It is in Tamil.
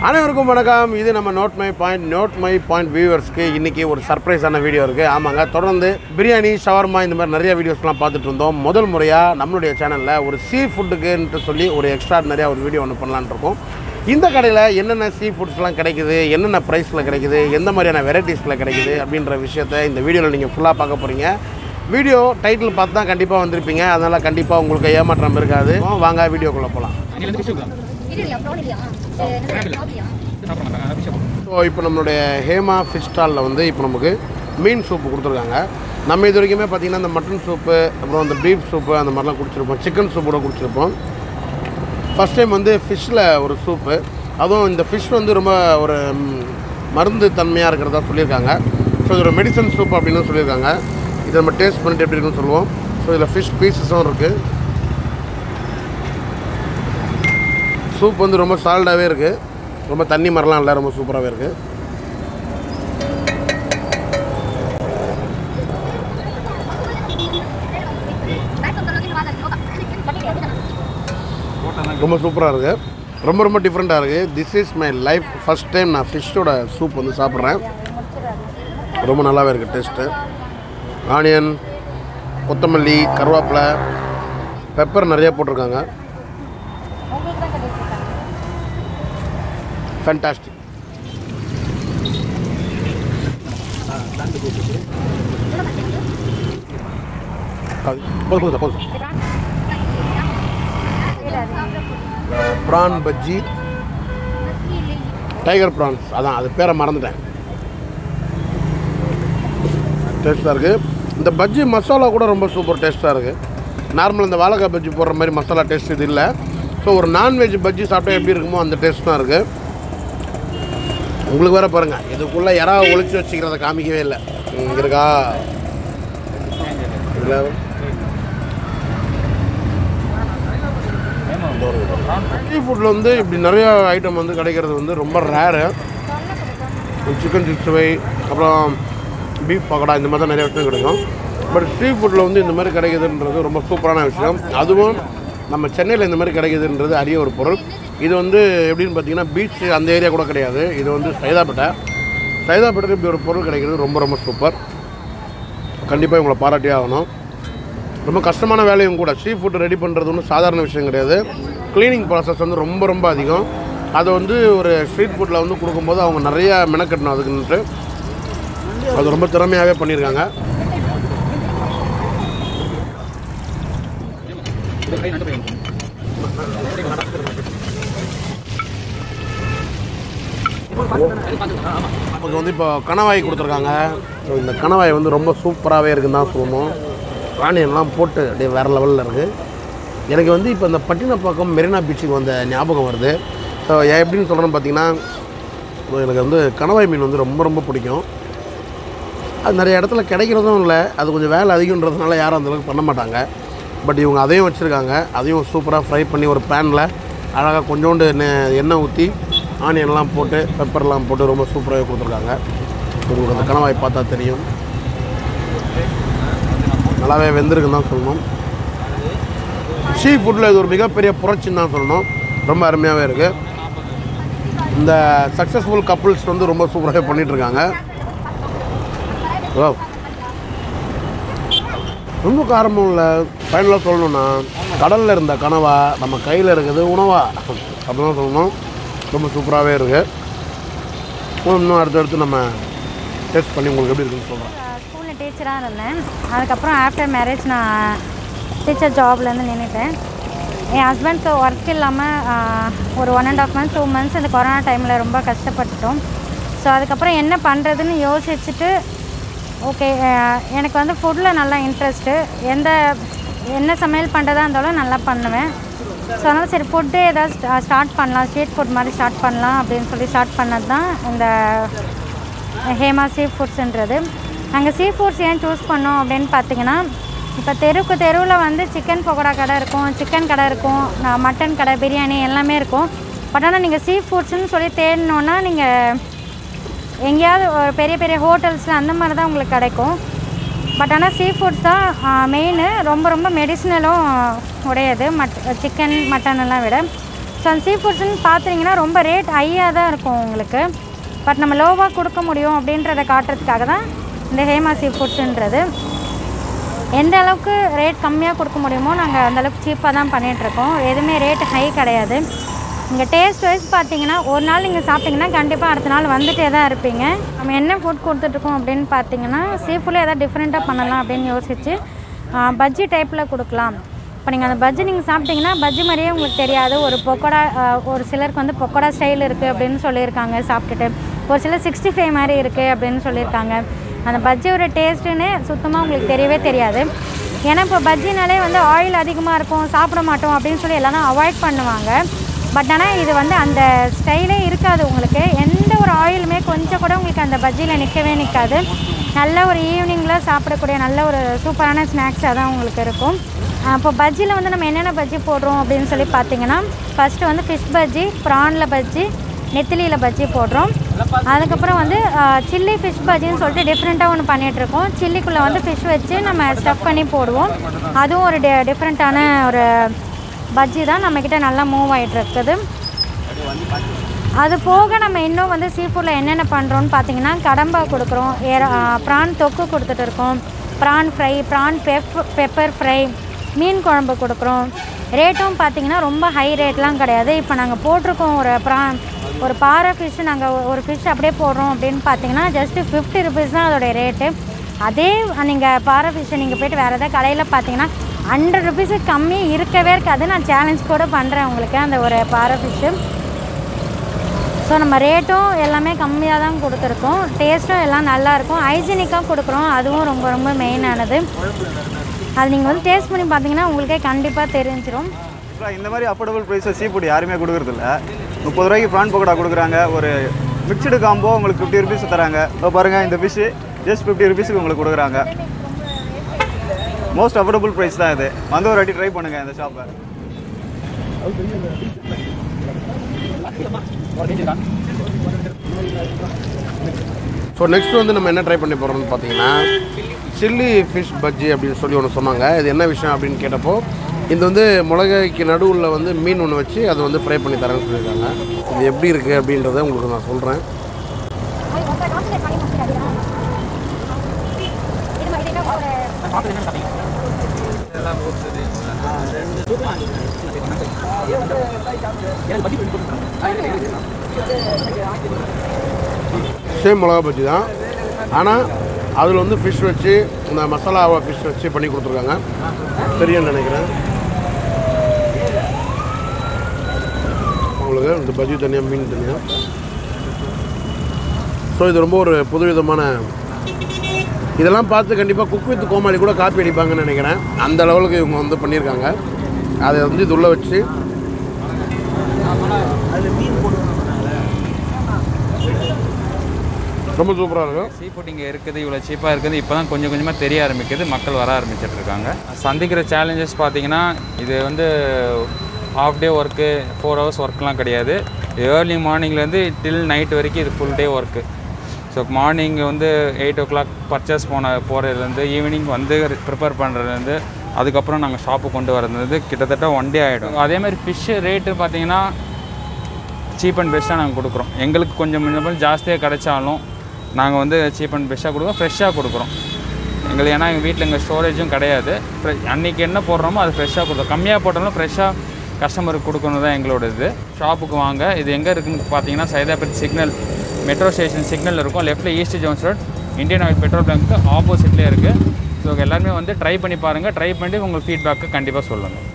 அனைவருக்கும் வணக்கம் இது நம்ம note my point note my point வியூவர்ஸ்க்கு இன்றைக்கி ஒரு சர்ப்ரைஸான வீடியோ இருக்குது ஆமாங்க தொடர்ந்து பிரியாணி ஷவர்மா இந்த மாதிரி நிறைய வீடியோஸ்லாம் பார்த்துட்டு இருந்தோம் முதல் முறையாக நம்மளுடைய சேனலில் ஒரு சீ ஃபுட்டுக்குன்ட்டு சொல்லி ஒரு எக்ஸ்ட்ரா நிறையா ஒரு வீடியோ ஒன்று பண்ணலான்னு இருக்கோம் இந்த கடையில் என்னென்ன சீ ஃபுட்ஸ்லாம் கிடைக்குது என்னென்ன ப்ரைஸில் கிடைக்குது எந்த மாதிரியான வெரைட்டிஸில் கிடைக்குது அப்படின்ற விஷயத்த இந்த வீடியோவில் நீங்கள் ஃபுல்லாக பார்க்க போகிறீங்க வீடியோ டைட்டில் பார்த்து தான் கண்டிப்பாக வந்திருப்பீங்க அதனால் கண்டிப்பாக உங்களுக்கு ஏமாற்றம் இருக்காது வாங்க வீடியோக்குள்ளே போகலாம் இல்லையா ப்ரான் இல்லையா இல்லையா ஸோ இப்போ நம்மளுடைய ஹேமா ஃபிஷ் ஸ்டாலில் வந்து இப்போ நமக்கு மீன் சூப்பு கொடுத்துருக்காங்க நம்ம இது வரைக்குமே பார்த்திங்கன்னா இந்த மட்டன் சூப்பு அப்புறம் இந்த பீஃப் சூப்பு அந்த மாதிரிலாம் குடிச்சிருப்போம் சிக்கன் சூப் கூட குடிச்சிருப்போம் ஃபஸ்ட் டைம் வந்து ஃபிஷ்ஷில் ஒரு சூப்பு அதுவும் இந்த ஃபிஷ் வந்து ரொம்ப ஒரு ம், மருந்து தன்மையாக இருக்கிறதா சொல்லியிருக்காங்க ஸோ இது ஒரு மெடிசன் சூப் அப்படின்னு சொல்லியிருக்காங்க இதை நம்ம டேஸ்ட் பண்ணிட்டு எப்படி இருக்குன்னு சொல்லுவோம் ஸோ இதில் ஃபிஷ் பீசஸும் இருக்குது சூப் வந்து ரொம்ப சால்டாகவே இருக்குது ரொம்ப தண்ணி மாதிரிலாம் இல்லை ரொம்ப சூப்பராகவே இருக்குது ரொம்ப சூப்பராக இருக்குது ரொம்ப ரொம்ப டிஃப்ரெண்ட்டாக இருக்குது this is my life first time நான் ஃபிஷ்ஷோட சூப் வந்து சாப்பிட்றேன் ரொம்ப நல்லாவே இருக்குது டேஸ்ட்டு ஆனியன் கொத்தமல்லி கருவேப்பிலை பெப்பர் நிறைய போட்டிருக்காங்க ஃபேண்டாஸ்டிக் போதும் போதும் போதும் ப்ரான் பஜ்ஜி டைகர் ப்ரான்ஸ் அதான் அது பேரை மறந்துட்டேன் டேஸ்ட்டாக இருக்குது இந்த பஜ்ஜி மசாலா கூட ரொம்ப சூப்பர் டேஸ்ட்டாக இருக்குது நார்மல் இந்த வாழைக்காய் பஜ்ஜி போடுற மாதிரி மசாலா டேஸ்ட் இது இல்லை ஸோ ஒரு நான்வெஜ் பஜ்ஜி சாப்பிட்டா எப்படி இருக்குமோ அந்த டேஸ்ட் தான் இருக்குது உங்களுக்கு வேற பாருங்க இதுக்குள்ளே யாரா ஒளிச்சு வச்சுக்கிறத காமிக்கவே இல்லை இங்கே இருக்கா இதுல சீ ஃபுட்டில் வந்து இப்படி நிறைய ஐட்டம் வந்து கிடைக்கிறது வந்து ரொம்ப ரேரு சிக்கன் சிக்ஸ்டி ஃபைவ் அப்புறம் பீஃப் பக்கோடா இந்த மாதிரி தான் நிறைய விஷயம் கிடைக்கும் பட் சீ ஃபுட்டில் வந்து இந்த மாதிரி கிடைக்குதுன்றது ரொம்ப சூப்பரான விஷயம் அதுவும் நம்ம சென்னையில் இந்த மாதிரி கிடைக்குதுன்றது அரிய ஒரு பொருள் இது வந்து எப்படின்னு பார்த்தீங்கன்னா பீச் அந்த ஏரியா கூட கிடையாது இது வந்து சைதாப்பேட்டை சைதாப்பேட்டையில் இப்படி ஒரு பொருள் கிடைக்கிறது ரொம்ப ரொம்ப சூப்பர் கண்டிப்பாக இவங்களை பாராட்டியே ஆகணும் ரொம்ப கஷ்டமான வேலையும் கூட சீ ஃபுட் ரெடி பண்ணுறது ஒன்றும் சாதாரண விஷயம் கிடையாது க்ளீனிங் ப்ராசஸ் வந்து ரொம்ப ரொம்ப அதிகம் அதை வந்து ஒரு ஸ்ட்ரீட் ஃபுட்டில் வந்து கொடுக்கும்போது அவங்க நிறைய மெனக்கட்டணும் அதுக்குன்ட்டு அது ரொம்ப திறமையாகவே பண்ணியிருக்காங்க நமக்கு வந்து இப்போ கணவாய் கொடுத்துருக்காங்க ஸோ இந்த கணவாய் வந்து ரொம்ப சூப்பராகவே இருக்குன்னு தான் சொல்லணும் ஆனியன்லாம் போட்டு அப்படியே வேறு லெவலில் இருக்குது எனக்கு வந்து இப்போ இந்த பட்டினப்பாக்கம் மெரினா பீச்சுக்கு வந்த ஞாபகம் வருது ஸோ எப்படின்னு சொல்கிறேன்னு பார்த்தீங்கன்னா எனக்கு வந்து கணவாய் மீன் வந்து ரொம்ப ரொம்ப பிடிக்கும் அது நிறைய இடத்துல கிடைக்கிறதும் இல்லை அது கொஞ்சம் வேலை அதிகன்றதுனால யாரும் அந்த அளவுக்கு பண்ண மாட்டாங்க பட் இவங்க அதையும் வச்சுருக்காங்க அதையும் சூப்பராக ஃப்ரை பண்ணி ஒரு பேனில் அழகாக கொஞ்சோண்டு எண்ணெய் எண்ணெய் ஊற்றி ஆனியன்லாம் போட்டு பெப்பர்லாம் போட்டு ரொம்ப சூப்பராகவே கொடுத்துருக்காங்க உங்களுக்கு அந்த கணவாய் பார்த்தா தெரியும் நல்லாவே வெந்திருக்குன்னு தான் சொல்லணும் சீ ஃபுட்டில் இது ஒரு மிகப்பெரிய புரட்சின்னு தான் சொல்லணும் ரொம்ப அருமையாகவே இருக்குது இந்த சக்ஸஸ்ஃபுல் கப்புள்ஸ் வந்து ரொம்ப சூப்பராகவே பண்ணிகிட்ருக்காங்க ஓ ரொம்ப காரமும் இல்லை ஃபைனலாக சொல்லணும்னா கடலில் இருந்த கனவா நம்ம கையில் இருக்குது உணவா அப்படி தான் சொல்லணும் ரொம்ப சூப்பராகவே இருக்குது இன்னும் அடுத்தடுத்து நம்ம டேஸ்ட் பண்ணி உங்களுக்கு எப்படி இருக்குன்னு சொல்கிறேன் ஸ்கூலில் டீச்சராக இருந்தேன் அதுக்கப்புறம் ஆஃப்டர் மேரேஜ் நான் டீச்சர் ஜாப்லேருந்து நின்றுட்டேன் என் ஹஸ்பண்ட்க்கு ஒர்க் இல்லாமல் ஒரு one and half months two months இந்த கொரோனா டைமில் ரொம்ப கஷ்டப்பட்டுட்டோம் ஸோ அதுக்கப்புறம் என்ன பண்ணுறதுன்னு யோசிச்சுட்டு ஓகே எனக்கு வந்து ஃபுட்டில் நல்லா இன்ட்ரெஸ்ட்டு எந்த என்ன சமையல் பண்ணுறதா இருந்தாலும் நல்லா பண்ணுவேன் ஸோ அதனால் சரி ஃபுட்டு ஏதாவது ஸ்டார்ட் பண்ணலாம் ஸ்ட்ரீட் ஃபுட் மாதிரி ஸ்டார்ட் பண்ணலாம் அப்படின்னு சொல்லி ஸ்டார்ட் பண்ணது தான் இந்த ஹேமா சீ ஃபுட்ஸுன்றது நாங்கள் சீ ஃபுட்ஸ் ஏன் சூஸ் பண்ணோம் அப்படின்னு பார்த்தீங்கன்னா இப்போ தெருவுக்கு தெருவில் வந்து சிக்கன் பக்கோடா கடை இருக்கும் சிக்கன் கடை இருக்கும் ந- மட்டன் கடை பிரியாணி எல்லாமே இருக்கும் பட் ஆனால் நீங்கள் சீ ஃபுட்ஸ்னு சொல்லி தேடினோன்னா நீங்கள் எங்கேயாவது ஒரு பெரிய பெரிய ஹோட்டல்ஸில் அந்த மாதிரி தான் உங்களுக்கு கிடைக்கும் பட் ஆனால் சீ ஃபுட்ஸ் தான் மெயின் ரொம்ப ரொம்ப மெடிசினலும் உடையது மட் சிக்கன் மட்டன் எல்லாம் விட ஸோ அந்த சீ ஃபுட்ஸ்னு பார்த்தீங்கன்னா ரொம்ப ரேட் ஹையாக தான் இருக்கும் உங்களுக்கு பட் நம்ம லோவாக கொடுக்க முடியும் அப்படின்றத காட்டுறதுக்காக தான் இந்த ஹேமா சீ ஃபுட்ஸுன்றது எந்த அளவுக்கு ரேட் கம்மியாக கொடுக்க முடியுமோ நாங்கள் அந்த அளவுக்கு சீப்பாக தான் பண்ணிகிட்ருக்கோம் எதுவுமே ரேட் ஹை கிடையாது இங்கே டேஸ்ட் வைஸ் பார்த்தீங்கன்னா ஒரு நாள் நீங்கள் சாப்பிட்டீங்கன்னா கண்டிப்பாக அடுத்த நாள் வந்துட்டே தான் இருப்பீங்க நம்ம என்ன ஃபுட் கொடுத்துட்ருக்கோம் அப்படின்னு பார்த்தீங்கன்னா சீ ஃபுட்டில் எதாவது டிஃப்ரெண்ட்டாக பண்ணலாம் அப்படின்னு யோசிச்சு ஆ, பஜ்ஜி டைப்பில் கொடுக்கலாம் இப்போ நீங்கள் அந்த பஜ்ஜி நீங்கள் சாப்பிட்டீங்கன்னா பஜ்ஜி மாதிரியே உங்களுக்கு தெரியாது ஒரு பொக்கோடா ஆ, ஒரு சிலருக்கு வந்து பொக்கோடா ஸ்டைல் இருக்குது அப்படின்னு சொல்லியிருக்காங்க சாப்பிட்டுட்டு ஒரு சிலர் சிக்ஸ்டி ஃபைவ் மாதிரி இருக்குது அப்படின்னு சொல்லியிருக்காங்க அந்த பஜ்ஜியோட டேஸ்ட்டுன்னு சுத்தமாக உங்களுக்கு தெரியவே தெரியாது ஏன்னா இப்போ பஜ்ஜினாலே வந்து ஆயில் அதிகமாக இருக்கும் சாப்பிட மாட்டோம் அப்படின்னு சொல்லி எல்லாரும் அவாய்ட் பண்ணுவாங்க பட் ஆனால் இது வந்து அந்த ஸ்டைலே இருக்காது உங்களுக்கு எந்த ஒரு ஆயிலுமே கொஞ்சம் கூட உங்களுக்கு அந்த பஜ்ஜியில் நிற்கவே நிற்காது நல்ல ஒரு ஈவினிங்கில் சாப்பிடக்கூடிய நல்ல ஒரு சூப்பரான ஸ்நாக்ஸாக தான் உங்களுக்கு இருக்கும் இப்போ பஜ்ஜியில் வந்து நம்ம என்னென்ன பஜ்ஜி போடுறோம் அப்படின்னு சொல்லி பார்த்தீங்கன்னா ஃபஸ்ட்டு வந்து ஃபிஷ் பஜ்ஜி ப்ரானில் பஜ்ஜி நெத்திலியில் பஜ்ஜி போடுறோம் அதுக்கப்புறம் வந்து சில்லி ஃபிஷ் பஜ்ஜின்னு சொல்லிட்டு டிஃப்ரெண்ட்டாக ஒன்று பண்ணிகிட்ருக்கோம் சில்லிக்குள்ளே வந்து ஃபிஷ் வச்சு நம்ம ஸ்டஃப் பண்ணி போடுவோம் அதுவும் ஒரு டி டிஃப்ரெண்ட்டான ஒரு பஜ்ஜி தான் நம்மக்கிட்ட நல்லா மூவ் ஆகிட்டு இருக்குது அது போக நம்ம இன்னும் வந்து சீ ஃபுட்டில் என்னென்ன பண்ணுறோன்னு பார்த்தீங்கன்னா கடம்பா கொடுக்குறோம் ஏற ப்ரான் தொக்கு கொடுத்துட்டு இருக்கோம் prawn fry prawn pep pepper fry மீன் குழம்பு கொடுக்குறோம் ரேட்டும் பார்த்தீங்கன்னா ரொம்ப ஹை ரேட்லாம் கிடையாது இப்போ நாங்கள் போட்டிருக்கோம் ஒரு ப்ரான் ஒரு பாறை ஃபிஷ் நாங்கள் ஒரு ஃபிஷ் அப்படியே போடுறோம் அப்படின்னு பார்த்தீங்கன்னா ஜஸ்ட்டு ஃபிஃப்டி ருபீஸ் தான் அதோடைய ரேட்டு அதே நீங்கள் பாறை ஃபிஷ்ஷை நீங்கள் போயிட்டு வேறு எதாவது கடையில் பார்த்தீங்கன்னா ஹண்ட்ரட் ருபீஸுக்கு கம்மி இருக்கவே இருக்காது நான் சேலஞ்ச் கூட பண்ணுறேன் உங்களுக்கு அந்த ஒரு பாறை ஃபிஷ்ஷு ஸோ நம்ம ரேட்டும் எல்லாமே கம்மியாக தான் கொடுத்துருக்கோம் டேஸ்ட்டும் எல்லாம் நல்லா இருக்கும் ஹைஜீனிக்காக கொடுக்குறோம் அதுவும் ரொம்ப ரொம்ப மெயினானது அது நீங்கள் வந்து டேஸ்ட் பண்ணி பார்த்தீங்கன்னா உங்களுக்கே கண்டிப்பாக தெரிஞ்சிடும் ஆக்சுவலாக இந்த மாதிரி அஃபோர்டபுள் ப்ரைஸில் சீ ஃபுட் யாருமே கொடுக்குறதில்ல முப்பது ரூபாய்க்கு ப்ரான் பக்கோடா கொடுக்குறாங்க ஒரு மிக்சடு காம்போ உங்களுக்கு ஃபிஃப்டி ருபீஸ் தராங்க இப்போ பாருங்கள் இந்த ஃபிஷ்ஷு ஜஸ்ட் ஃபிஃப்டி ருபீஸுக்கு உங்களுக்கு கொடுக்குறாங்க மோஸ்ட் அஃபோர்டபுள் ப்ரைஸ் தான் இது வந்து ஒரு வாட்டி ட்ரை பண்ணுங்கள் இந்த ஷாப்பை ஸோ நெக்ஸ்ட் வந்து நம்ம என்ன ட்ரை பண்ணி போகிறோம்னு பார்த்தீங்கன்னா சில்லி ஃபிஷ் பஜ்ஜி அப்படின்னு சொல்லி ஒன்று சொன்னாங்க இது என்ன விஷயம் அப்படின்னு கேட்டப்போ இது வந்து மிளகாய்க்கு நடுவில் வந்து மீன் ஒன்று வச்சு அதை வந்து ஃப்ரை பண்ணி தரேன்னு சொல்லியிருக்காங்க இது எப்படி இருக்குது அப்படின்றத உங்களுக்கு நான் சொல்கிறேன் சேம் மிளகா பஜ்ஜி தான் ஆனால் அதில் வந்து ஃபிஷ் வச்சு இந்த மசாலாவை ஃபிஷ் வச்சு பண்ணி கொடுத்துருக்காங்க தெரியும்னு நினைக்கிறேன் உங்களுக்கு இந்த பஜ்ஜி தனியாக மீன் தனியாக ஸோ இது ரொம்ப ஒரு புதுவிதமான இதெல்லாம் பார்த்து கண்டிப்பாக குக் வித் கோமாளி கூட காப்பி அடிப்பாங்கன்னு நினைக்கிறேன் அந்த லெவலுக்கு இவங்க வந்து பண்ணியிருக்காங்க அதை வந்து இது உள்ள வச்சு ரொம்ப சூப்பராக இருக்கும் சீ ஃபுட் இங்கே இருக்குது இவ்வளோ சீப்பாக இருக்குது இப்போ தான் கொஞ்சம் கொஞ்சமாக தெரிய ஆரம்பிக்குது மக்கள் வர ஆரம்பிச்சிட்டு இருக்காங்க சந்திக்கிற சேலஞ்சஸ் பார்த்தீங்கன்னா இது வந்து half day work four hours ஒர்க்லாம் கிடையாது ஏர்லி மார்னிங்லேருந்து டில் நைட் வரைக்கும் இது full day work so morning வந்து எயிட் ஓ கிளாக் பர்ச்சேஸ் போன போகிறதுலேருந்து ஈவினிங் வந்து ப்ரிப்பேர் பண்ணுறதுலேருந்து அதுக்கப்புறம் நாங்கள் ஷாப்பு கொண்டு வரது கிட்டத்தட்ட ஒன் டே ஆகிடும் அதேமாதிரி ஃபிஷ்ஷு ரேட்டு பார்த்தீங்கன்னா சீப் அண்ட் பெஸ்ட்டாக நாங்கள் கொடுக்குறோம் எங்களுக்கு கொஞ்சம் கொஞ்சம் ஜாஸ்தியாக கிடைச்சாலும் நாங்கள் வந்து சீப் அண்ட் பெஸ்ட்டாக கொடுக்குறோம் ஃப்ரெஷ்ஷாக கொடுக்குறோம் எங்களுக்கு ஏன்னா எங்கள் வீட்டில் எங்கள் ஸ்டோரேஜும் கிடையாது ஃப்ரெ- அன்னைக்கு என்ன போடுறோமோ அது ஃப்ரெஷ்ஷாக கொடுக்குறோம் கம்மியாக போட்டாலும் ஃப்ரெஷ்ஷாக கஸ்டமருக்கு கொடுக்கணும் தான் எங்களோட இது ஷாப்புக்கு வாங்க இது எங்கே இருக்குன்னு பார்த்தீங்கன்னா Saidapet signal metro station signal இருக்கும் லெஃப்ட்டில் east Jones road Indian oil petrol bunk ஆப்போசிட்லேயே இருக்குது ஸோ எல்லாருமே வந்து ட்ரை பண்ணி பாருங்கள் ட்ரை பண்ணி உங்களுக்கு ஃபீட்பேக்கு கண்டிப்பாக சொல்லுங்கள்